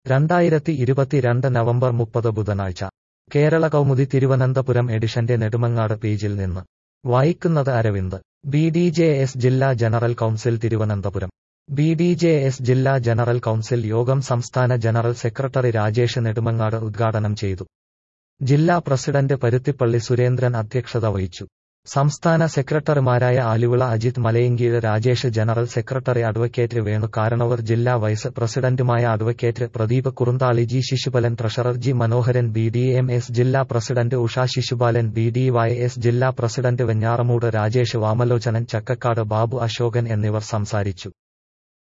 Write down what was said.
രണ്ടായിരത്തി ഇരുപത്തിരണ്ട് നവംബർ മുപ്പത് ബുധനാഴ്ച കേരള കൗമുദി തിരുവനന്തപുരം എഡിഷന്റെ നെടുമങ്ങാട് പേജിൽ നിന്ന് വായിക്കുന്നത് Aravind B D J S ജില്ലാ general council Thiruvananthapuram B D J S ജില്ലാ ജനറൽ കൗൺസിൽ യോഗം സംസ്ഥാന ജനറൽ സെക്രട്ടറി രാജേഷ് നെടുമങ്ങാട് ഉദ്ഘാടനം ചെയ്തു ജില്ലാ പ്രസിഡന്റ് പരുത്തിപ്പള്ളി സുരേന്ദ്രൻ അധ്യക്ഷത വഹിച്ചു സംസ്ഥാന സെക്രട്ടറിമാരായ Aluvila Ajith Malayinkeezhu Rajesh general secretary advocate Venu Karanavar ജില്ലാ വൈസ് പ്രസിഡന്റുമായ advocate Pradeep Kurunthali G Sishupalan treasurer G Manoharan B D M S ജില്ലാ president Usha Sishupalan B D Y S ജില്ലാ പ്രസിഡന്റ് വെഞ്ഞാറമൂട് രാജേഷ് വാമലോചനൻ ചക്കക്കാട് ബാബു അശോകൻ എന്നിവർ സംസാരിച്ചു